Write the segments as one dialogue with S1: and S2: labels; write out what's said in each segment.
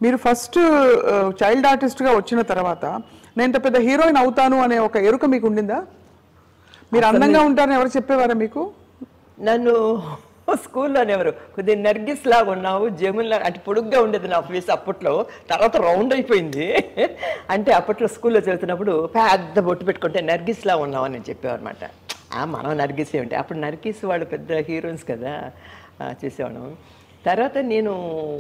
S1: మీరు first child ఆర్టిస్ట్గా వచ్చిన తర్వాత నేను ఇంత పెద్ద హీరోయిన్ అవుతాను అనే ఒక ఎరుక మీకు ఉండిందా మీరు అందంగా ఉంటారని ఎవరు చెప్పేవారా మీకు
S2: నన్ను స్కూల్లోనే ఎవరు కొద్దిగా నర్గిస్ లాగా ఉన్నావు జమున్లా అంటే పొడుగ్గా ఉండేది నా ఫేస్ అప్పట్లో తర్వాత రౌండ్ అయిపోయింది అంటే అప్పట్లో స్కూల్లో చదువుతున్నప్పుడు పెద్ద బొట్టు పెట్టుకుంటే నర్గిస్ లా ఉన్నావు అని చెప్పేవారన్నమాట ఆ మనం నర్గిస్ ఏమిటి అప్పుడు నర్గిస్ వాళ్ళు పెద్ద హీరోయిన్స్ కదా ఆ, చేసేవాళ్ళం తర్వాత నేను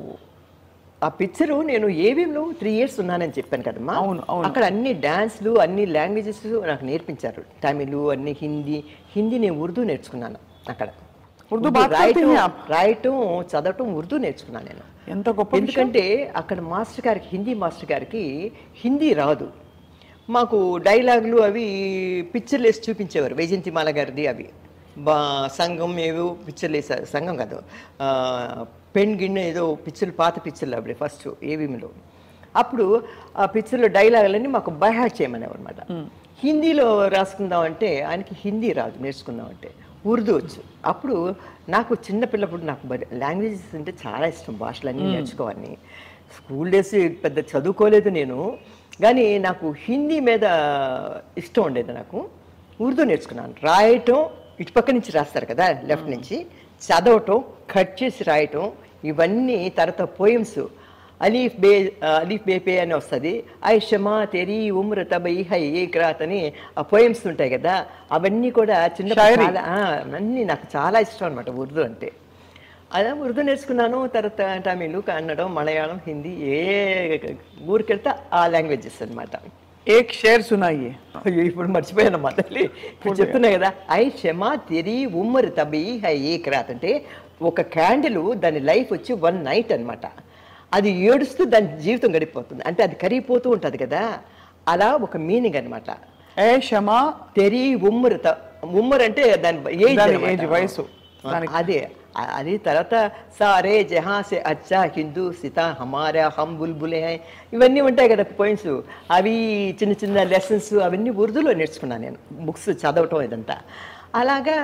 S2: ఆ పిక్చరు నేను ఏవిలో త్రీ ఇయర్స్ ఉన్నానని చెప్పాను కదమ్మా
S1: అవును, అవును.
S2: అక్కడ అన్ని డాన్స్లు అన్ని లాంగ్వేజెస్ నాకు నేర్పించారు తమిళ్ అన్ని హిందీ హిందీ నేను ఉర్దూ నేర్చుకున్నాను అక్కడ
S1: ఉర్దూ బాగా
S2: రాయటం
S1: చదువుతున్నాయా?
S2: రాయటం చదవటం ఉర్దూ నేర్చుకున్నాను నేను
S1: ఎంత గొప్ప విషయం.
S2: ఎందుకంటే అక్కడ మాస్టర్ గారికి హిందీ మాస్టర్ గారికి హిందీ రాదు మాకు డైలాగులు అవి పిక్చర్లు వేసి చూపించేవారు వైజయంతిమాల గారిది అవి బా సంఘం ఏవో పిక్చర్లు వేసారు సంఘం కాదు ఆ, పెన్ గిన్నె ఏదో పిక్చర్లు పాత పిక్చర్లు అప్పుడే ఫస్ట్ ఏవిమిలో అప్పుడు ఆ పిక్చర్లో డైలాగులన్నీ మాకు బైహాట్ చేయమనేవారు అనమాట హిందీలో రాసుకుందాం అంటే ఆయనకి హిందీ రాదు నేర్చుకుందాం అంటే ఉర్దూ వచ్చు అప్పుడు నాకు చిన్నపిల్లప్పుడు నాకు లాంగ్వేజెస్ అంటే చాలా ఇష్టం భాషలన్నీ నేర్చుకోవాలని స్కూల్ డేస్ పెద్ద చదువుకోలేదు నేను కానీ నాకు హిందీ మీద ఇష్టం ఉండేది నాకు ఉర్దూ నేర్చుకున్నాను రాయటం ఇటుపక్క నుంచి రాస్తారు కదా లెఫ్ట్ నుంచి చదవటం కట్ చేసి రాయటం ఇవన్నీ తర్వాత పోయిమ్స్ అలీఫ్ బే అలీఫ్ బే పే అని వస్తుంది ఐ షమా తెరి ఉమ్ర తబై హై ఏ క్రాత్ అని ఆ పోయిమ్స్ ఉంటాయి కదా అవన్నీ కూడా చిన్న
S1: షాయరీ.
S2: చాలా ఆ, అన్నీ నాకు చాలా ఇష్టం అనమాట ఉర్దూ అంటే అదే ఉర్దూ నేర్చుకున్నాను తర్వాత తమిళ్ కన్నడం మలయాళం హిందీ ఏ ఊరికి వెళ్తే ఆ లాంగ్వేజెస్ అనమాట
S1: ఏక్ షేర్ సునాయి
S2: అయ్యో ఇప్పుడు మర్చిపోయానమ్మా తల్లి ఇప్పుడు చెప్తున్నా కదా ఐ క్షమా తెరి ఉమ్మరి తబి హై ఏ క్రాత్ అంటే ఒక క్యాండిల్ దాని లైఫ్ వచ్చి వన్ నైట్ అన్నమాట అది ఏడుస్తూ దాని జీవితం గడిపోతుంది అంటే అది కరిగిపోతూ ఉంటుంది కదా అలా ఒక మీనింగ్ అన్నమాట
S1: ఏ షమా
S2: తెరి ఉమ్మరు త ఉమ్మరు అంటే దాని ఏజ్
S1: దాని
S2: అన్నమాట.
S1: age, వయసు.
S2: ఆ, అదే ఆ- అది తర్వాత సారే జహా సే అచ్చా హిందూ సితా హమారా హమ్ బుల్బులే హై ఇవన్నీ ఉంటాయి కదా పాయింట్స్ అవి చిన్న చిన్న లెసన్స్ అవన్నీ ఉర్దూలో నేర్చుకున్నాను నేను బుక్స్ చదవటం ఇదంతా అలాగా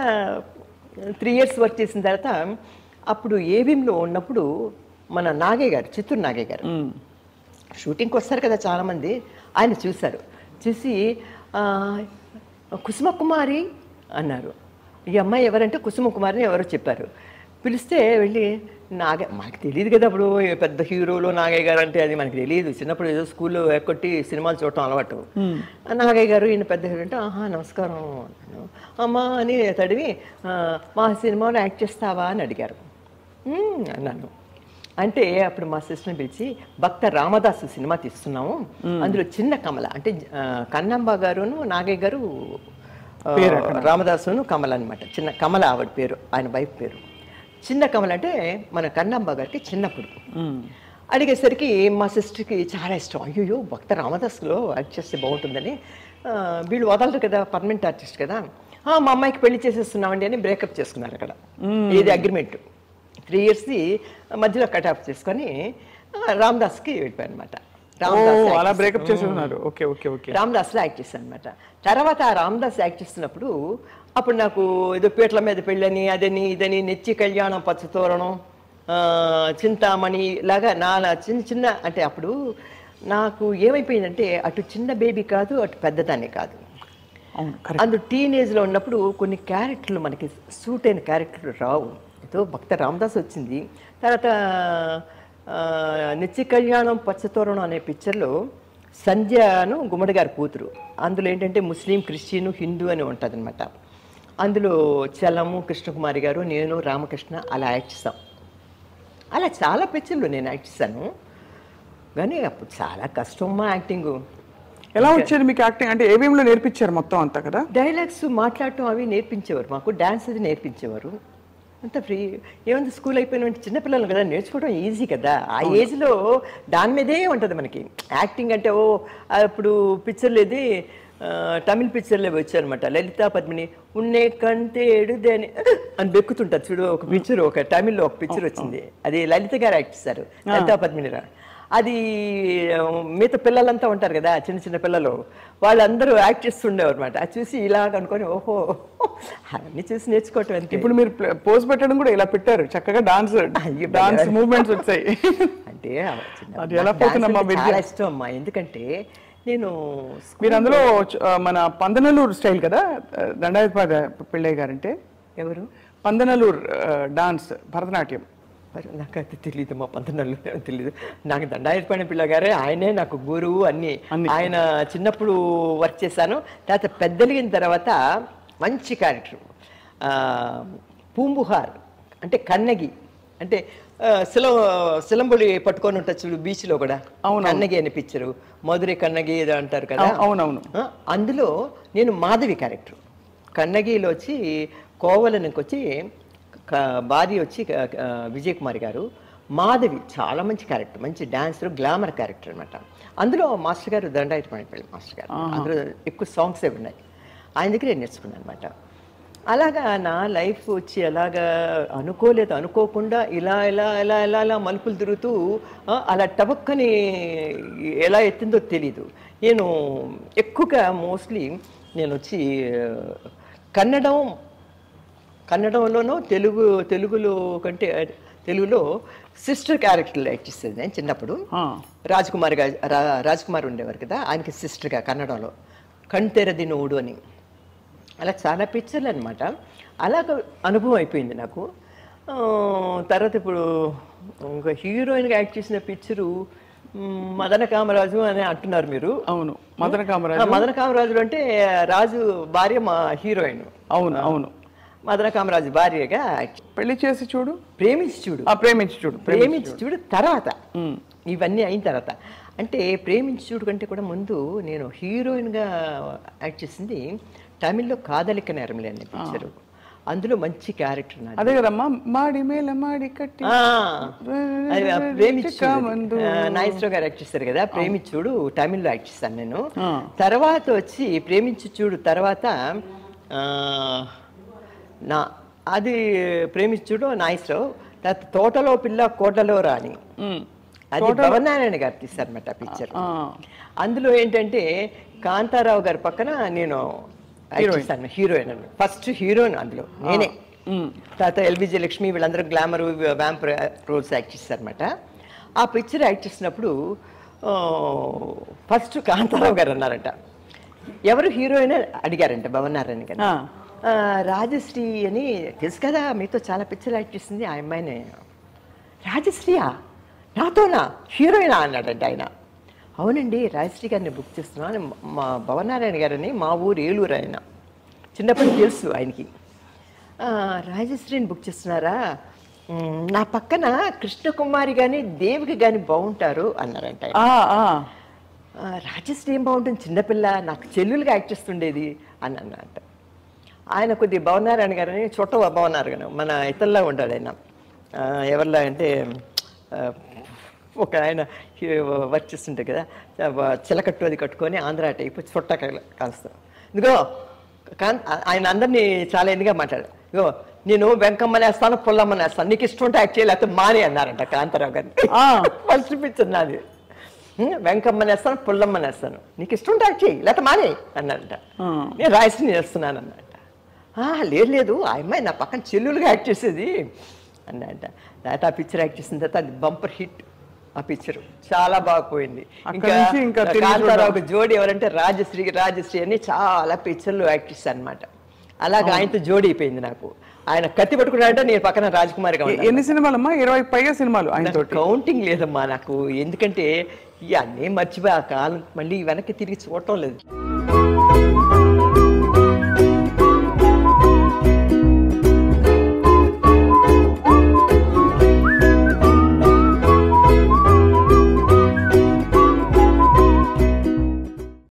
S2: త్రీ ఇయర్స్ వర్క్ చేసిన తర్వాత అప్పుడు ఏవిఎంలో ఉన్నప్పుడు మన నాగయ్య గారు చిత్తూరు నాగయ్య గారు షూటింగ్కి వస్తారు కదా చాలామంది ఆయన చూశారు చూసి ఆ, కుసుమ కుమారి అన్నారు ఈ అమ్మాయి ఎవరంటే కుసుమ కుమారిని ఎవరో చెప్పారు పిలిస్తే వెళ్ళి నాగ మనకు తెలియదు కదా అప్పుడు ఏ పెద్ద హీరోలు నాగయ్య గారు అంటే అది మనకు తెలియదు చిన్నప్పుడు ఏదో స్కూల్లో ఎక్కొట్టి సినిమాలు చూడటం అలవాటు ఆ నాగయ్య గారు ఈయన పెద్ద హీరో అంటే ఆహా నమస్కారం అన్నాను అమ్మా అని తడివి "ఆ, మా సినిమాలో యాక్ట్ చేస్తావా అని అడిగారు "మ్మ్" అన్నాను అంటే అప్పుడు మా సిస్టర్ని పిలిచి భక్త రామదాసు సినిమా తీస్తున్నాము అందులో చిన్న కమల అంటే ఆ, కన్నమ్మ గారును నాగయ్య గారు ఆ, రామదాసును కమల అన్నమాట చిన్న కమల ఆవిడ పేరు ఆయన వైఫ్ పేరు చిన్న కమల అంటే మన కన్నమ్మ గారికి చిన్నప్పుడు అడిగేసరికి మా సిస్టర్కి చాలా ఇష్టం అయ్యో భక్త రామదాస్లో యాక్ట్ చేస్తే బాగుంటుందని ఆ, వీళ్ళు వదలరు కదా పర్మనెంట్ ఆర్టిస్ట్ కదా "ఆ, మా అమ్మాయికి పెళ్లి చేసేస్తున్నామండి అని బ్రేకప్ చేసుకున్నారు అక్కడ ఇది అగ్రిమెంట్ త్రీ ఇయర్స్ది మధ్యలో కట్ ఆఫ్ చేసుకొని ఆ, రామదాస్కి వెళ్ళిపోయాను అనమాట
S1: ఓ అలా బ్రేకప్ చేసి ఉన్నారు ఓకే ఓకే ఓకే
S2: రామదాస్లో యాక్ట్ చేశాను అనమాట తర్వాత ఆ రామదాస్ యాక్ట్ చేస్తున్నప్పుడు అప్పుడు నాకు ఏదో పీటల మీద పెళ్ళని అదని ఇదని నెచ్చి కళ్యాణం పచ్చతోరణం ఆ, చింతామణి లాగా నా చిన్న చిన్న అంటే అప్పుడు నాకు ఏమైపోయిందంటే అటు చిన్న బేబీ కాదు అటు పెద్దదాన్ని కాదు
S1: అవును కరెక్ట్
S2: అందు టీనేజ్లో ఉన్నప్పుడు కొన్ని క్యారెక్టర్లు మనకి సూట్ అయిన క్యారెక్టర్లు రావు ఏదో భక్త రామదాస్ వచ్చింది తర్వాత ఆ, నిత్య కళ్యాణం పచ్చతోరణం అనే పిక్చర్లో సంధ్యను గుమ్మడి గారి కూతురు అందులో ఏంటంటే ముస్లిం క్రిస్టియన్ హిందూ అని ఉంటుంది అందులో చలము కృష్ణకుమారి గారు నేను రామకృష్ణ అలా యాక్ట్ చేస్తాం అలా చాలా పిక్చర్లు నేను యాక్ట్ చేశాను కానీ అప్పుడు చాలా కష్టమ్మా యాక్టింగ్
S1: ఎలా వచ్చేది మీకు యాక్టింగ్ అంటే ఏవిఎంలో నేర్పించారు మొత్తం అంతా కదా
S2: డైలాగ్స్ మాట్లాడటం అవి నేర్పించేవారు మాకు డాన్స్ అది నేర్పించేవారు అంత ఫ్రీ ఏముంది స్కూల్ అయిపోయిన వెంటనే చిన్నపిల్లలు కదా నేర్చుకోవడం ఈజీ కదా ఆ ఏజ్లో దాని మీదే ఉంటుంది మనకి యాక్టింగ్ అంటే ఓ అప్పుడు పిక్చర్లు ఇది ఆ, తమిళ్ పిక్చర్లో వచ్చారనమాట లలితా పద్మిని ఉన్నే కంటేడు దేని అని బెక్కుతుంటారు చూడు ఒక పిక్చర్ ఒక తమిళ్లో ఒక పిక్చర్ వచ్చింది అది లలిత గారు యాక్ట్ చేశారు లలితా పద్మిని రా అది ఆ, మిగతా పిల్లలంతా ఉంటారు కదా చిన్న చిన్న పిల్లలు వాళ్ళందరూ యాక్ట్ చేస్తుండేవారు అనమాట అది చూసి ఇలాగ అనుకొని ఓహో అన్ని చూసి నేర్చుకోవటం అంతే
S1: ఇప్పుడు మీరు పోజ్ పెట్టడం కూడా ఇలా పెట్టారు చక్కగా డాన్స్
S2: అయ్యో,
S1: డాన్స్
S2: భలే.
S1: మూవ్మెంట్స్ వచ్చాయి
S2: అంటే ఆ చిన్న-
S1: అది ఎలా
S2: నాకు
S1: పోతుందమ్మా
S2: dance అంటే
S1: విద్య?
S2: చాలా ఇష్టం అమ్మా ఎందుకంటే నేను
S1: మీరు అందులో చ- ఆ, మన పందనలూరు స్టైల్ కదా దండాయత్పాద పిళ్ళయ్య గారంటే
S2: ఎవరు
S1: పందనలూరు డాన్స్ భరతనాట్యం
S2: మరి నాకు అది తెలియదు మా పంతనల్లు తెలియదు నాకు దండాయపడిన పిల్ల గారే ఆయనే నాకు గురువు అన్ని
S1: అన్ని.
S2: ఆయన చిన్నప్పుడు వర్క్ చేశాను తర్వాత పెద్దలిగిన తర్వాత మంచి క్యారెక్టర్ పూంబుహార్ అంటే కన్నగి అంటే ఆ, శిల శిలంబులి పట్టుకొని ఉంటుంది చూడు బీచ్లో కూడా
S1: అవును.
S2: కన్నగి అని పిక్చరు మధుரை కన్నగి ఏదో అంటారు కదా
S1: అవు- అవునవును
S2: ఆ, అందులో నేను మాధవి క్యారెక్టర్ కన్నగిలో వచ్చి కోవలనికి వచ్చి క- భార్య వచ్చి క- క- విజయ్ కుమార్ గారు మాధవి చాలా మంచి క్యారెక్టర్ మంచి డాన్సర్ గ్లామర్ క్యారెక్టర్ అనమాట అందులో మాస్టర్ గారు దండాయిత పడిపోయి మాస్టర్ గారు అందులో ఎక్కువ సాంగ్స్ ఉన్నాయి ఆయన దగ్గర నేను నేర్చుకున్నాను అనమాట అలాగా నా లైఫ్ వచ్చి అలాగా అనుకోలేదు అనుకోకుండా ఇలా ఇలా ఇలా ఇలా ఇలా మలుపులు తిరుగుతూ ఆ, అలా టబక్కని ఎలా ఎత్తిందో తెలీదు నేను ఎక్కువగా మోస్ట్లీ నేను వచ్చి ఆ, కన్నడం కన్నడంలోనూ తెలుగు తెలుగులో కంటే తెలుగులో సిస్టర్ క్యారెక్టర్లు యాక్ట్ చేసేది నేను చిన్నప్పుడు
S1: ఆ,
S2: రాజ్ కుమార్ గా రా- రాజ్ కుమార్ ఉండేవారు కదా ఆయనకి సిస్టర్గా కన్నడంలో కణ్తెరది నోడు అని అలా చాలా పిక్చర్లు అనమాట అలాగ అనుభవం అయిపోయింది నాకు ఆ, తర్వాత ఇప్పుడు ఇంకా హీరోయిన్గా యాక్ట్ చేసిన పిక్చరు మ్, మదన కామరాజు అని అంటున్నారు మీరు
S1: అవును మదన
S2: ఆ,
S1: కామరాజు
S2: మదన కామరాజు అంటే రాజు భార్య మా హీరోయిన్
S1: అవును అవును
S2: మదన కామరాజు భార్యగా act-
S1: పెళ్లి చేసి చూడు
S2: ప్రేమించి చూడు
S1: ఆ ప్రేమించి చూడు
S2: ప్రేమించి చూడు తర్వాత
S1: ఉమ్.
S2: ఇవన్నీ అయిన తర్వాత అంటే ప్రేమించి చూడు కంటే కూడా ముందు నేను హీరోయిన్గా యాక్ట్ చేసింది తమిళ్లో కాదలిక నేరంలే అనే పిక్చరు అందులో మంచి క్యారెక్టర్ నాది
S1: అదే కదమ్మా మాడి మేల మాడి కట్టి
S2: ఆ, అది ఆ ప్రేమించుడు
S1: కామందు.
S2: నాగేశ్వరరావు గారు యాక్ట్ చేస్తారు కదా ప్రేమించుడు తమిళ్లో యాక్ట్ చేస్తాను నేను
S1: ఆ.
S2: తర్వాత వచ్చి ప్రేమించు చూడు తర్వాత ఆ, నా అది ప్రేమించుడు నాగేశ్వరరావు తర్వాత తోటలో పిల్ల కోటలో రాణి
S1: ఉమ్.
S2: అది భవనారాయణ గారు తీశారన్నమాట పిక్చర్
S1: ఆ,
S2: అందులో ఏంటంటే కాంతారావు గారి పక్కన నేను యాక్ట్ చేశాను హీరోయిన్ అని ఫస్ట్ హీరోయిన్ అందులో నేనే
S1: ఉమ్.
S2: తర్వాత ఎల్బిజి లక్ష్మి వీళ్ళందరూ గ్లామర్ వ్యాంప్ రోల్స్ యాక్ట్ చేశారనమాట ఆ పిక్చర్ యాక్ట్ చేసినప్పుడు ఫస్ట్ కాంతారావు గారు అన్నారంట ఎవరు హీరోయిన్ అడిగారంట భవన్ నారాయణ గారు
S1: ఆ.
S2: ఆ, రాజశ్రీ అని తెలుసు కదా మీతో చాలా పిక్చర్ యాక్ట్ చేసింది ఆ అమ్మాయిని రాజశ్రీయా నాతోనా హీరోయినా అన్నాడంట ఆయన అవునండి రాజశ్రీ గారిని బుక్ చేస్తున్నాను మా భవనారాయణ గారని మా ఊరు ఏలూరు ఆయన చిన్నప్పటి నుంచి తెలుసు ఆయనకి "ఆ, రాజశ్రీని బుక్ చేస్తున్నారా "మ్, నా పక్కన కృష్ణకుమారి కానీ దేవికి కానీ బాగుంటారు అన్నారంట ఆయన.
S1: ఆ, ఆ.
S2: "ఆ, రాజశ్రీ ఏం బాగుంటుంది చిన్నపిల్ల నాకు చెల్లెలుగా యాక్ట్ చేస్తుండేది అని అన్నట్ట ఆయన కొద్ది భవనారాయణ గారని చుట్ట భవనారు గారు మన ఇతరులా ఉంటాడు ఆయన ఆ, ఎవరిలా అంటే ఆ, ఒక ఆయన వర్క్ చేస్తుంటారు కదా ఆ, చిలకట్టు అది కట్టుకొని ఆంధ్ర టైప్ చుట్ట కాస్తా ఇదిగో కాన్ ఆయన అందరినీ చాలా ఎన్నిగా మాట్లాడారు ఇగో నేను వెంకమ్మని వేస్తాను పుల్లమ్మని వేస్తాను నీకు ఇష్టం ఉంటే యాక్ట్ చేయాలి లేకపోతే మాని అన్నారంట కాంతారావు గారిని
S1: ఆ.
S2: ఫస్ట్ పిక్చర్ నాది "ఉం, వెంకమ్మని వేస్తాను పుల్లమ్మని వేస్తాను నీకు ఇష్టం ఉంటే యాక్ట్ చేయి లేకపోతే మానే అన్నారంట
S1: ఆ.
S2: నేను రాయశ్రీని చేస్తున్నాను అన్నట్ట "ఆ, లేదు లేదు ఆ అమ్మాయి నా పక్కన చెల్లులుగా యాక్ట్ చేసేది అన్నట్ట తర్వాత ఆ పిక్చర్ యాక్ట్ చేసిన తర్వాత అది బంపర్ హిట్ ఆ పిక్చర్ చాలా బాగా పోయింది
S1: అక్కడి నుంచి ఇంకా తిరిగి
S2: కాంతారావుకి జోడి ఎవరంటే రాజశ్రీ రాజశ్రీ అని చాలా పిక్చర్లు యాక్ట్ చేశాను అనమాట అలాగే ఆయనతో జోడి అయిపోయింది నాకు ఆయన కత్తి పట్టుకున్నాడంటే నేను పక్కన రాజకుమారిగా
S1: ఎ-
S2: ఉన్నాను
S1: ఎన్ని సినిమాలమ్మా ఇరవై పైగా సినిమాలు ఆయన
S2: నాకు కౌంటింగ్ లేదమ్మా నాకు ఎందుకంటే ఇవన్నీ మర్చిపోయి ఆ కాలం మళ్ళీ వెనక్కి తిరిగి చూడటం లేదు